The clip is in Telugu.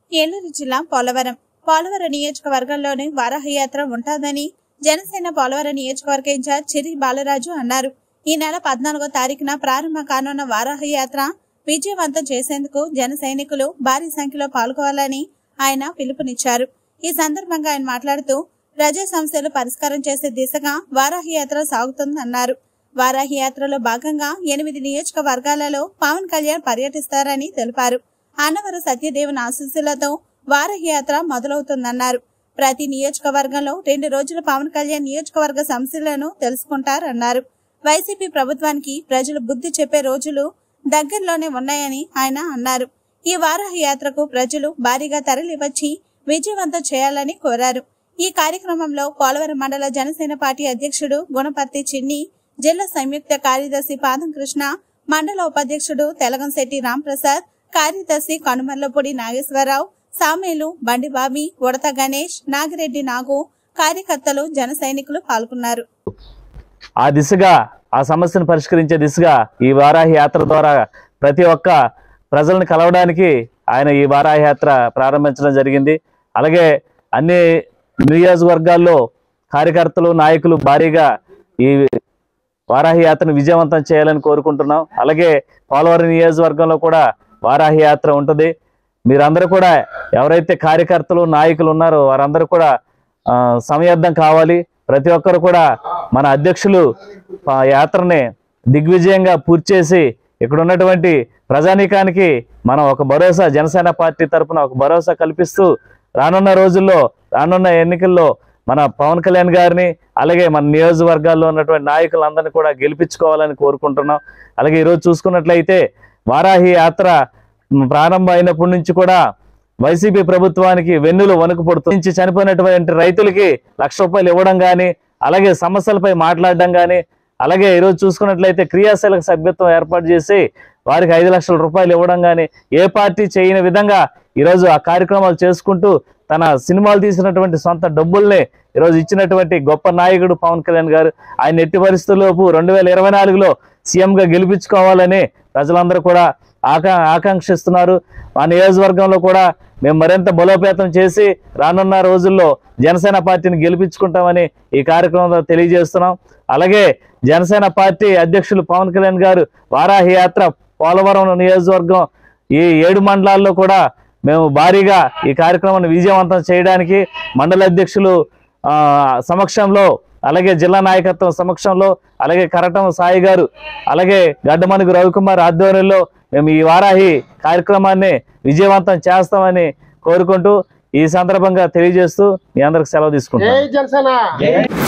ఏలూరు జిల్లా పోలవరం పోలవరం నియోజకవర్గంలోని వారాహయాత్ర ఉంటుందని జనసేన పోలవరం నియోజకవర్గ ఇన్ఛార్జ్ చిరి బాలరాజు అన్నారు ఈ నెల పద్నాలుగో తారీఖున ప్రారంభం కానున్న వారాహయాత్ర విజయవంతం చేసేందుకు జన సైనికులు భారీ సంఖ్యలో పాల్గొవాలని ఆయన పిలుపునిచ్చారు ఈ సందర్భంగా ఆయన మాట్లాడుతూ ప్రజా సమస్యలు పరిష్కారం చేసే దిశగా వారాహయాత్ర సాగుతుందన్నారు వారాహయాత్రలో భాగంగా ఎనిమిది నియోజకవర్గాలలో పవన్ కళ్యాణ్ పర్యటిస్తారని తెలిపారు అన్నవరం సత్యదేవుని ఆశీస్సులతో వారహయాత్ర మొదలవుతుందన్నారు ప్రతి నియోజకవర్గంలో రెండు రోజులు పవన్ కళ్యాణ్ నియోజకవర్గ సమస్యలను తెలుసుకుంటారన్నారు వైసీపీ ప్రభుత్వానికి ప్రజలు బుద్ధి చెప్పే రోజులు దగ్గరలోనే ఉన్నాయని ఆయన అన్నారు ఈ వారహయాత్రకు ప్రజలు భారీగా తరలివచ్చి విజయవంతం చేయాలని కోరారు ఈ కార్యక్రమంలో పోలవరం మండల జనసేన పార్టీ అధ్యక్షుడు గుణపర్తి చిన్ని జిల్లా సంయుక్త కార్యదర్శి పాదం కృష్ణ మండల ఉపాధ్యక్షుడు తెలగంశెట్టి రాంప్రసాద్ కార్యదర్శి కనుమర్లపూడి నాగేశ్వరరావు సామేలు బండిబాబి ఉడత గణేష్ నాగిరెడ్డి నాగు కార్యకర్తలు జన సైనికులు పాల్గొన్నారు ఆ దిశగా ఆ సమస్యను పరిష్కరించే దిశగా ఈ వారాహి యాత్ర ద్వారా ప్రతి ఒక్క ప్రజలను కలవడానికి ఆయన ఈ వారాహి యాత్ర ప్రారంభించడం జరిగింది అలాగే అన్ని నియోజకవర్గాల్లో కార్యకర్తలు నాయకులు భారీగా ఈ వారాహి యాత్రను విజయవంతం చేయాలని కోరుకుంటున్నాం అలాగే పోలవరం నియోజకవర్గంలో కూడా వారాహి యాత్ర ఉంటుంది మీరందరూ కూడా ఎవరైతే కార్యకర్తలు నాయకులు ఉన్నారో వారందరూ కూడా ఆ, సమయర్థం కావాలి ప్రతి ఒక్కరు కూడా మన అధ్యక్షులు ఆ యాత్రని దిగ్విజయంగా పూర్తి చేసి ఇక్కడ ఉన్నటువంటి ప్రజానీకానికి మనం ఒక భరోసా జనసేన పార్టీ తరపున ఒక భరోసా కల్పిస్తూ రానున్న రోజుల్లో రానున్న ఎన్నికల్లో మన పవన్ కళ్యాణ్ గారిని అలాగే మన నియోజకవర్గాల్లో ఉన్నటువంటి నాయకులందరినీ కూడా గెలిపించుకోవాలని కోరుకుంటున్నాం అలాగే ఈరోజు చూసుకున్నట్లయితే వారాహి యాత్ర మ్, ప్రారంభం అయినప్పటి నుంచి కూడా వైసీపీ ప్రభుత్వానికి వెన్నులు వణుకు పడుతుంది నుంచి చనిపోయినటువంటి రైతులకి లక్ష రూపాయలు ఇవ్వడం కానీ అలాగే సమస్యలపై మాట్లాడడం కానీ అలాగే ఈరోజు చూసుకున్నట్లయితే క్రియాశీలక సభ్యత్వం ఏర్పాటు చేసి వారికి ఐదు లక్షల రూపాయలు ఇవ్వడం కానీ ఏ పార్టీ చేయని విధంగా ఈరోజు ఆ కార్యక్రమాలు చేసుకుంటూ తన సినిమాలు తీసినటువంటి సొంత డబ్బుల్ని ఈరోజు ఇచ్చినటువంటి గొప్ప నాయకుడు పవన్ కళ్యాణ్ గారు ఆయన ఎట్టి పరిస్థితుల్లోపు రెండు వేల ఇరవై నాలుగులో సీఎంగా గెలిపించుకోవాలని ప్రజలందరూ కూడా ఆకా ఆకాంక్షిస్తున్నారు ఆ నియోజకవర్గంలో కూడా మేము మరింత బలోపేతం చేసి రానున్న రోజుల్లో జనసేన పార్టీని గెలిపించుకుంటామని ఈ కార్యక్రమంలో తెలియజేస్తున్నాం అలాగే జనసేన పార్టీ అధ్యక్షులు పవన్ కళ్యాణ్ గారు వారాహి యాత్ర పోలవరం నియోజకవర్గం ఈ ఏడు మండలాల్లో కూడా మేము భారీగా ఈ కార్యక్రమాన్ని విజయవంతం చేయడానికి మండల అధ్యక్షులు ఆ, సమక్షంలో అలాగే జిల్లా నాయకత్వం సమక్షంలో అలాగే కరటం సాయి గారు అలాగే గడ్డమనుగు రవికుమార్ ఆధ్వర్యంలో మేము ఈ వారాహి కార్యక్రమాన్ని విజయవంతం చేస్తామని కోరుకుంటూ ఈ సందర్భంగా తెలియజేస్తూ మీ అందరికి సెలవు తీసుకుంటాం జై జనసేన